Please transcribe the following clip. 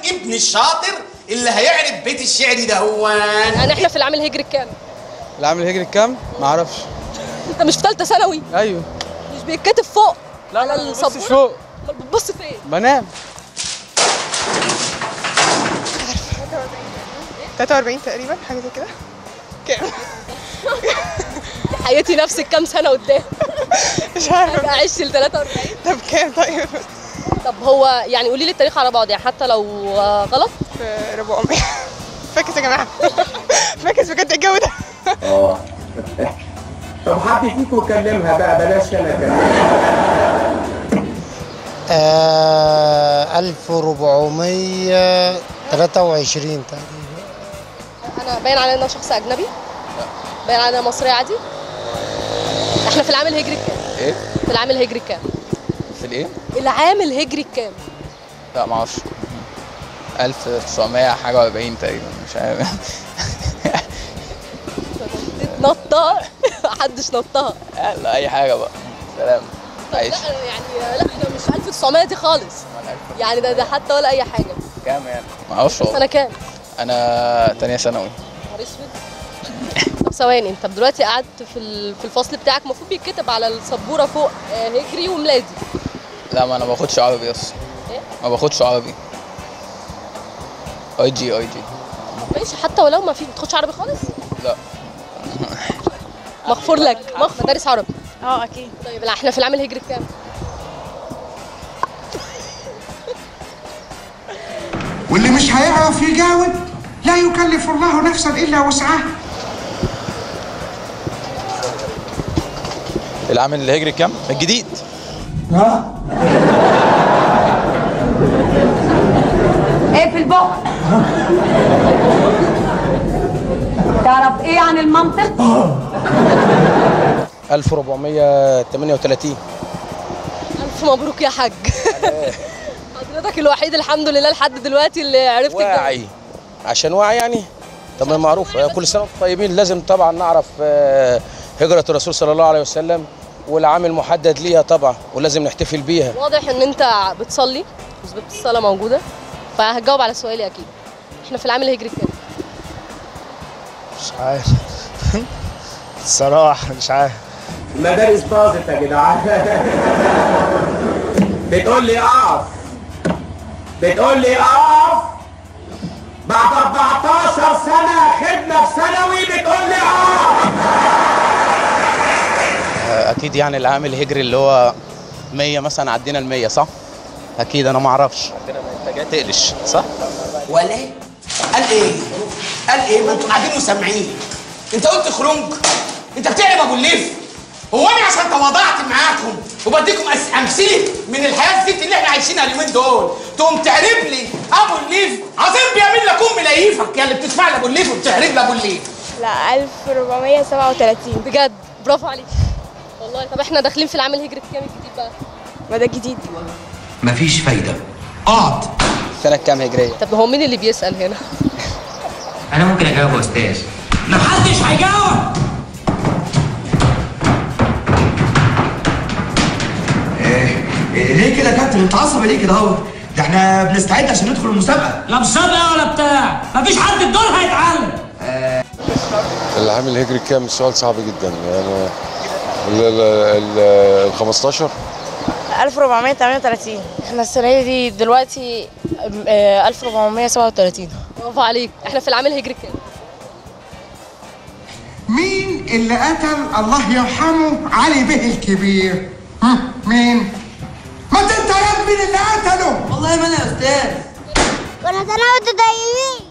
ابن الشاطر اللي هيعرف بيت الشعر ده هو يعني احنا في العام الهجري الكام العام الهجري كام؟ ما اعرفش انت مش في ثالثه ثانوي ايوه مش بيتكتب فوق لا على لا ما ببصش السبوره فوق امال بتبص فين بنام 43 تقريبا حاجه زي كده كام حياتي نفسك كام سنه قدام مش عارفه عشت ل 43 طب كام طيب طب هو يعني قولي لي التاريخ على بعض يعني حتى لو آه، غلط في 400 فاكس يا جماعه فاكس بجد الجو ده اه طب حد فيكم كلمها بقى بلاش انا كلمها آه 1423 تقريبا انا باين على ان انا شخص اجنبي باين على ان انا مصري عادي احنا في العام الهجري الكام ايه؟ في العام الهجري الكام في الايه؟ العام الهجري الكام لا ما اعرفش 1900 حاجه و40 تقريبا مش عارف نطها محدش نطها لا اي حاجه بقى سلام عايش لا يعني لا احنا مش 1900 دي خالص يعني ده ده حتى ولا اي حاجه كام يعني؟ ما اعرفش سنه والله. كام انا تانية ثانوي نهار اسود طب ثواني انت دلوقتي قعدت في ال- في الفصل بتاعك المفروض بيتكتب على السبوره فوق آه، هجري وميلادي لا ما انا ما باخدش عربي اصلا ايه ما باخدش عربي اي جي اي جي ماشي حتى ولو ما في بتاخدش عربي خالص لا مغفور لك مغفور مدارس عربي اه اكيد طيب لا احنا في العام الهجري الكام واللي مش هيعرف يجاوب لا يكلف الله نفسا الا وسعها العام الهجري كام؟ الجديد ايه في البق تعرف ايه عن المنطق 1438 الف مبروك يا حاج حضرتك الوحيد الحمد لله لحد دلوقتي اللي عرفت الجو. واعي عشان واعي يعني طب ما معروف آه، كل سنه وانتم طيبين لازم طبعا نعرف آه، هجره الرسول صلى الله عليه وسلم والعام المحدد ليها طبعا ولازم نحتفل بيها واضح ان انت بتصلي اثبات الصلاه موجوده فهتجاوب على سؤالي اكيد احنا في العام الهجري كام مش عارف الصراحه مش عارف مدارس باظت يا جدعان بتقول لي اقف بتقول لي اقف بعد 14 سنة خدمة في ثانوي بتقول لي اقف اكيد يعني العام الهجري اللي هو 100 مثلا عدينا ال 100 صح؟ اكيد انا ما اعرفش عندنا انتاجات تقلش صح؟ ولا ايه؟ قال ايه؟ قال ايه؟ ما انتوا قاعدين وسامعين انت قلت خرنج انت بتعلم ابو الليف هو انا عشان تواضعت معاكم وبديكم أس- امثله من الحياه الزيت اللي احنا عايشينها اليومين دول تقوم تعرب لي ابو الليف عظيم بيعمل لك ام لايفك يا اللي بتدفع لابو الليف وبتعرب لابو الليف لا 1437 بجد برافو عليك والله طب احنا داخلين في العام الهجري الكام الجديد بقى ما ده جديد مفيش فايده اقعد سنه كام هجريه؟ طب هو مين اللي بيسال هنا انا ممكن اجاوب يا استاذ محدش هيجاوب ليه كده يا كابتن انت عصبي ليه كده اهو ده احنا بنستعد عشان ندخل المسابقه لا مسابقه ولا بتاع مفيش حد الدور هيتعلم العام الهجري كام سؤال صعب جدا يعني ال ال ال 15 1438 احنا السنه دي دلوقتي آه، 1437 برافو عليك احنا في العام الهجري الكام مين اللي قتل الله يرحمه علي به الكبير ها مين ما انت يا مين اللي قتله والله ما انا يا استاذ كل سنة وانتم طيبين